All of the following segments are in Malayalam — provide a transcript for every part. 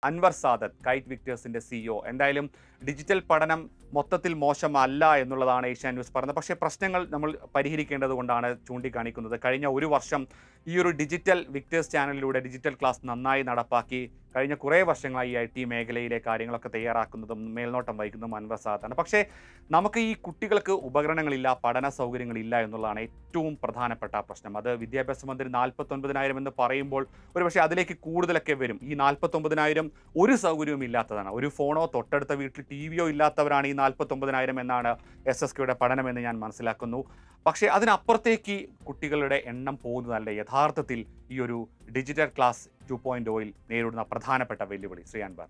അൻവർ സാദത്ത് കൈറ്റ് വിക്ടേഴ്സിന്റെ സിഇഒ എന്തായാലും ഡിജിറ്റൽ പഠനം മൊത്തത്തിൽ മോശമല്ല എന്നുള്ളതാണ് ഏഷ്യാൻ ന്യൂസ് പറഞ്ഞത് പക്ഷേ പ്രശ്നങ്ങൾ നമ്മൾ പരിഹരിക്കേണ്ടത് കൊണ്ടാണ് ചൂണ്ടിക്കാണിക്കുന്നത് കഴിഞ്ഞ ഒരു വർഷം ഈ ഒരു ഡിജിറ്റൽ വിക്ടേഴ്സ് ചാനലിലൂടെ ഡിജിറ്റൽ ക്ലാസ് നന്നായി നടപ്പാക്കി കഴിഞ്ഞ കുറേ വർഷങ്ങളായി ഐ ടി മേഖലയിലെ കാര്യങ്ങളൊക്കെ തയ്യാറാക്കുന്നതും മേൽനോട്ടം വഹിക്കുന്നതും അൻവർ സാദത്താണ് പക്ഷേ നമുക്ക് ഈ കുട്ടികൾക്ക് ഉപകരണങ്ങളില്ല പഠന സൗകര്യങ്ങളില്ല എന്നുള്ളതാണ് ഏറ്റവും പ്രധാനപ്പെട്ട പ്രശ്നം അത് വിദ്യാഭ്യാസ മന്ത്രി നാൽപ്പത്തൊൻപതിനായിരം എന്ന് പറയുമ്പോൾ ഒരുപക്ഷെ അതിലേക്ക് കൂടുതലൊക്കെ വരും ഈ നാൽപ്പത്തൊമ്പതിനായിരം ഒരു സൗകര്യവും ഇല്ലാത്തതാണ് ഒരു ഫോണോ തൊട്ടടുത്ത വീട്ടിൽ ടി വിയോ ഇല്ലാത്തവരാണ് ഈ നാൽപ്പത്തൊമ്പതിനായിരം എന്നാണ് എസ് എസ് കെയുടെ പഠനമെന്ന് ഞാൻ മനസ്സിലാക്കുന്നു പക്ഷേ അതിനപ്പുറത്തേക്ക് കുട്ടികളുടെ എണ്ണം പോകുന്നതല്ല യഥാർത്ഥത്തിൽ ഈ ഒരു ഡിജിറ്റൽ ക്ലാസ് ടു പോയിന്റ് ഓയിൽ നേരിടുന്ന പ്രധാനപ്പെട്ട വെല്ലുവിളി ശ്രീ അൻവർ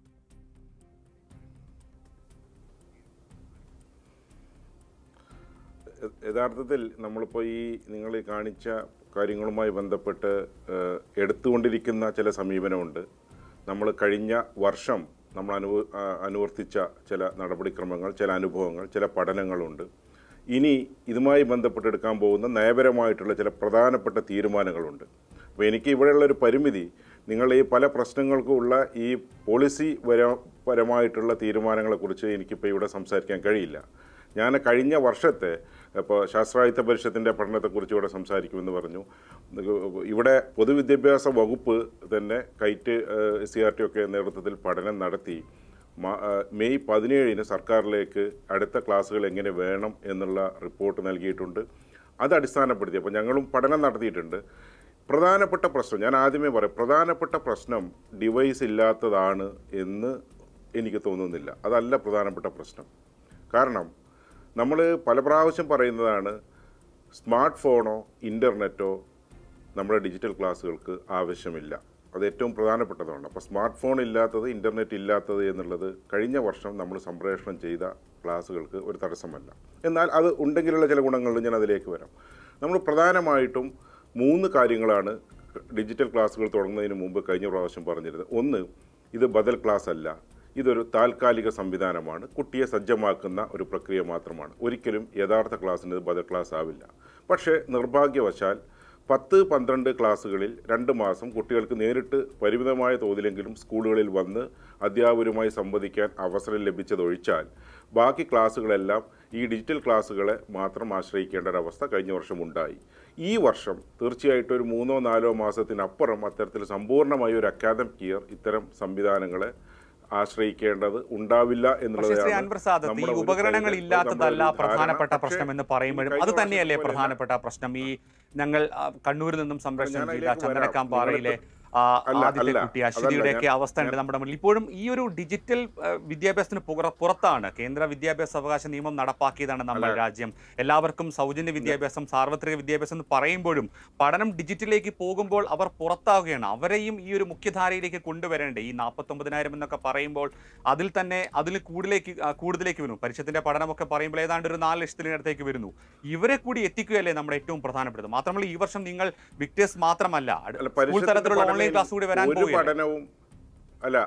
യ- യഥാർത്ഥത്തിൽ നമ്മളിപ്പോൾ ഈ നിങ്ങൾ ഈ കാണിച്ച കാര്യങ്ങളുമായി ബന്ധപ്പെട്ട് ഏഹ്, എടുത്തുകൊണ്ടിരിക്കുന്ന ചില സമീപനമുണ്ട് നമ്മൾ കഴിഞ്ഞ വർഷം നമ്മൾ അനുഭവ ആ, അനുവർത്തിച്ച ചില നടപടിക്രമങ്ങൾ ചില അനുഭവങ്ങൾ ചില പഠനങ്ങളുണ്ട് ഇനി ഇതുമായി ബന്ധപ്പെട്ട് എടുക്കാൻ പോകുന്ന നയപരമായിട്ടുള്ള ചില പ്രധാനപ്പെട്ട തീരുമാനങ്ങളുണ്ട് അപ്പോൾ എനിക്ക് ഇവിടെയുള്ള ഒരു പരിമിതി നിങ്ങൾ ഈ പല പ്രശ്നങ്ങൾക്കുമുള്ള ഈ പോളിസി വര പരമായിട്ടുള്ള തീരുമാനങ്ങളെക്കുറിച്ച് എനിക്കിപ്പോൾ ഇവിടെ സംസാരിക്കാൻ കഴിയില്ല ഞാൻ കഴിഞ്ഞ വർഷത്തെ ഇപ്പോൾ ശാസ്ത്രായുധ പരിഷത്തിൻ്റെ പഠനത്തെക്കുറിച്ച് ഇവിടെ സംസാരിക്കുമെന്ന് പറഞ്ഞു ഇവിടെ പൊതുവിദ്യാഭ്യാസ വകുപ്പ് തന്നെ കൈറ്റ് സി ആർ ടി ഒക്കെ നേതൃത്വത്തിൽ പഠനം നടത്തി മ- ആ, മെയ് പതിനേഴിന് സർക്കാരിലേക്ക് അടുത്ത ക്ലാസ്സുകൾ എങ്ങനെ വേണം എന്നുള്ള റിപ്പോർട്ട് നൽകിയിട്ടുണ്ട് അത് അടിസ്ഥാനപ്പെടുത്തി അപ്പോൾ ഞങ്ങളും പഠനം നടത്തിയിട്ടുണ്ട് പ്രധാനപ്പെട്ട പ്രശ്നം ഞാൻ ആദ്യമേ പറയാം പ്രധാനപ്പെട്ട പ്രശ്നം ഡിവൈസ് ഇല്ലാത്തതാണ് എന്ന് എനിക്ക് തോന്നുന്നില്ല അതല്ല പ്രധാനപ്പെട്ട പ്രശ്നം കാരണം നമ്മൾ പല പ്രാവശ്യം പറയുന്നതാണ് സ്മാർട്ട് ഫോണോ ഇൻ്റർനെറ്റോ നമ്മുടെ ഡിജിറ്റൽ ക്ലാസ്സുകൾക്ക് ആവശ്യമില്ല അത് ഏറ്റവും പ്രധാനപ്പെട്ടതാണ് അപ്പോൾ സ്മാർട്ട് ഫോൺ ഇല്ലാത്തത് ഇൻ്റർനെറ്റ് ഇല്ലാത്തത് എന്നുള്ളത് കഴിഞ്ഞ വർഷം നമ്മൾ സംപ്രേഷണം ചെയ്ത ക്ലാസ്സുകൾക്ക് ഒരു തടസ്സമല്ല എന്നാൽ അത് ഉണ്ടെങ്കിലുള്ള ചില ഗുണങ്ങളിൽ ഞാൻ അതിലേക്ക് വരാം നമ്മൾ പ്രധാനമായിട്ടും മൂന്ന് കാര്യങ്ങളാണ് ഡിജിറ്റൽ ക്ലാസ്സുകൾ തുടങ്ങുന്നതിന് മുമ്പ് കഴിഞ്ഞ പ്രാവശ്യം പറഞ്ഞിരുന്നത് ഒന്ന് ഇത് ബദൽ ക്ലാസ് അല്ല ഇതൊരു താൽക്കാലിക സംവിധാനമാണ് കുട്ടിയെ സജ്ജമാക്കുന്ന ഒരു പ്രക്രിയ മാത്രമാണ് ഒരിക്കലും യഥാർത്ഥ ക്ലാസ്സിന് ഇത് ബദൽ ക്ലാസ് ആവില്ല പക്ഷേ നിർഭാഗ്യവശാൽ പത്ത് പന്ത്രണ്ട് ക്ലാസ്സുകളിൽ രണ്ട് മാസം കുട്ടികൾക്ക് നേരിട്ട് പരിമിതമായ തോതിലെങ്കിലും സ്കൂളുകളിൽ വന്ന് അധ്യാപകരുമായി സംവദിക്കാൻ അവസരം ലഭിച്ചതൊഴിച്ചാൽ ബാക്കി ക്ലാസ്സുകളെല്ലാം ഈ ഡിജിറ്റൽ ക്ലാസ്സുകളെ മാത്രം ആശ്രയിക്കേണ്ട ഒരവസ്ഥ കഴിഞ്ഞ വർഷം ഉണ്ടായി ഈ വർഷം തീർച്ചയായിട്ടും ഒരു മൂന്നോ നാലോ മാസത്തിനപ്പുറം അത്തരത്തിൽ സമ്പൂർണ്ണമായ ഒരു അക്കാദമിക് ഇയർ ഇത്തരം സംവിധാനങ്ങളെ ആശ്രയിക്കേണ്ടത് ഉണ്ടാവില്ല പക്ഷേ ശ്രീ എന്നുള്ളതാണ് അൻവർ സാദത്ത് ഈ നമ്മുടെ ഒരു ഉപകരണങ്ങൾ കരുതൽ, ഇല്ലാത്തതല്ല നമ്മുടെ ഒരു പ്രധാനപ്പെട്ട ധാരണ. പ്രശ്നം എന്ന് പക്ഷേ പറയുമ്പോഴും കഴിഞ്ഞ അത് തന്നെയല്ലേ വർഷം പോലെയല്ല. പ്രധാനപ്പെട്ട പ്രശ്നം ഈ ഞങ്ങൾ ആ, കണ്ണൂരിൽ നിന്നും സംപ്രേഷണം ഞാൻ ചെയ്ത അതിലേക്ക് വരാം. ചന്ദനക്കാമ്പാറയിലെ നിങ്ങൾക്ക് ആ, അല്ല, ആദ്യത്തെ അല്ല, കുട്ടി അതല്ല, അശ്വതിയുടെയൊക്കെ ഞാൻ- അവസ്ഥ ഉണ്ട് നമ്മുടെ മുന്നിൽ ഇപ്പോഴും ഈ ഒരു ഡിജിറ്റൽ ആ, വിദ്യാഭ്യാസത്തിന് പുറ- പുറത്താണ് കേന്ദ്ര വിദ്യാഭ്യാസ അവകാശ നിയമം നടപ്പാക്കിയതാണ് നമ്മുടെ രാജ്യം എല്ലാവർക്കും സൗജന്യ വിദ്യാഭ്യാസം സാർവത്രിക വിദ്യാഭ്യാസം എന്ന് പറയുമ്പോഴും പഠനം ഡിജിറ്റലിലേക്ക് പോകുമ്പോൾ അവർ പുറത്താവുകയാണ് അവരെയും ഈ ഒരു മുഖ്യധാരയിലേക്ക് കൊണ്ടുവരേണ്ടേ ഈ നാൽപ്പത്തൊമ്പതിനായിരം എന്നൊക്കെ പറയുമ്പോൾ അതിൽ തന്നെ അതിൽ കൂടുതലേക്ക് ആ, കൂടുതലേക്ക് വരുന്നു പരിഷത്തിന്റെ പഠനമൊക്കെ പറയുമ്പോൾ ഏതാണ്ട് ഒരു നാല് ലക്ഷത്തിനടുത്തേക്ക് വരുന്നു ഇവരെ കൂടി എത്തിക്കുകയല്ലേ നമ്മുടെ ഏറ്റവും പ്രധാനപ്പെട്ടത് മാത്രമല്ല ഈ വർഷം നിങ്ങൾ വിക്ടേഴ്സ് മാത്രമല്ല അട്- അല്ല, സ്കൂൾ പരിഷത്തിന്റെ തലത്തിലുള്ള ഓൺലൈൻ പഠനം ക്ലാസ് കൂടി വരാൻ ഒരു പോവുകയാണ് പഠനവും അല്ല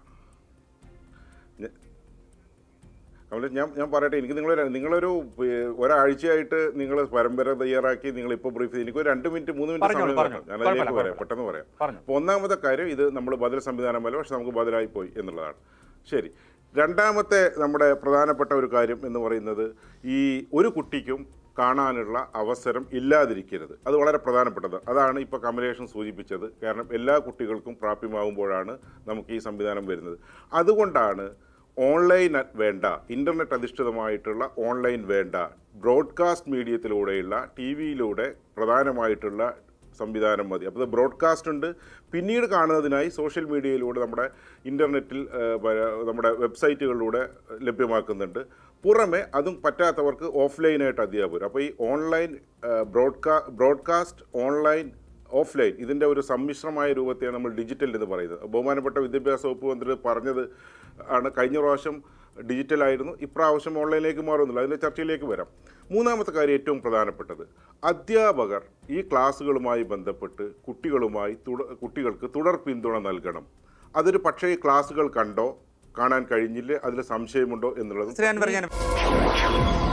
ഞ- കമലേഷ്, ഞാൻ ഞാൻ പറയട്ടെ എനിക്ക് നിങ്ങൾ നിങ്ങളൊരു ഏഹ്, ഒരാഴ്ചയായിട്ട് നിങ്ങൾ പരമ്പര തയ്യാറാക്കി നിങ്ങൾ ഇപ്പോൾ ബ്രീഫ് ചെയ്ത് എനിക്ക് ഒരു രണ്ട് മിനിറ്റ് മൂന്ന് മിനിറ്റ് പറഞ്ഞോളൂ, സമയം പറഞ്ഞോളൂ. തരണം. ഞാൻ അതിലേക്ക് കുഴപ്പമില്ല, പറയാം പെട്ടെന്ന് പറയാം പറഞ്ഞു അപ്പോൾ ഒന്നാമത്തെ കാര്യം ഇത് നമ്മൾ ബദൽ സംവിധാനമല്ല പക്ഷെ നമുക്ക് ബദലായി പോയി എന്നുള്ളതാണ് ശരി രണ്ടാമത്തെ നമ്മുടെ പ്രധാനപ്പെട്ട ഒരു കാര്യം എന്ന് പറയുന്നത് ഈ ഒരു കുട്ടിക്കും കാണാനുള്ള അവസരം ഇല്ലാതിരിക്കരുത് അത് വളരെ പ്രധാനപ്പെട്ടത് അതാണ് ഇപ്പോൾ കമലേഷൻ സൂചിപ്പിച്ചത് കാരണം എല്ലാ കുട്ടികൾക്കും പ്രാപ്യമാകുമ്പോഴാണ് നമുക്ക് ഈ സംവിധാനം വരുന്നത് അതുകൊണ്ടാണ് ഓൺലൈൻ വേണ്ട ഇൻ്റർനെറ്റ് അധിഷ്ഠിതമായിട്ടുള്ള ഓൺലൈൻ വേണ്ട ബ്രോഡ്കാസ്റ്റ് മീഡിയത്തിലൂടെയുള്ള ടി വിയിലൂടെ പ്രധാനമായിട്ടുള്ള സംവിധാനം മതി അപ്പോൾ ബ്രോഡ്കാസ്റ്റ് ഉണ്ട് പിന്നീട് കാണുന്നതിനായി സോഷ്യൽ മീഡിയയിലൂടെ നമ്മുടെ ഇൻ്റർനെറ്റിൽ നമ്മുടെ വെബ്സൈറ്റുകളിലൂടെ ലഭ്യമാക്കുന്നുണ്ട് പുറമെ അതും പറ്റാത്തവർക്ക് ഓഫ്ലൈനായിട്ട് അധ്യാപകർ അപ്പോൾ ഈ online broad broadcast online offline ഇതിൻ്റെ ഒരു സമ്മിശ്രമായ രൂപത്തെയാണ് നമ്മൾ ഡിജിറ്റൽ എന്ന് പറയുന്നത് ബഹുമാനപ്പെട്ട വിദ്യാഭ്യാസ വകുപ്പ് മന്ത്രി പറഞ്ഞത് ആണ് കഴിഞ്ഞ പ്രാവശ്യം ഡിജിറ്റലായിരുന്നു ഇപ്രാവശ്യം ഓൺലൈനിലേക്ക് മാറുന്നില്ല അതിൻ്റെ ചർച്ചയിലേക്ക് വരാം മൂന്നാമത്തെ കാര്യം ഏറ്റവും പ്രധാനപ്പെട്ടത് അധ്യാപകർ ഈ ക്ലാസ്സുകളുമായി ബന്ധപ്പെട്ട് കുട്ടികളുമായി തുട കുട്ടികൾക്ക് തുടർ പിന്തുണ നൽകണം അതൊരു പക്ഷേ ഈ ക്ലാസ്സുകൾ കണ്ടോ കാണാൻ കഴിഞ്ഞില്ലേ അതിൽ സംശയമുണ്ടോ എന്നുള്ളത് ശ്രീ അൻവർ ഞാൻ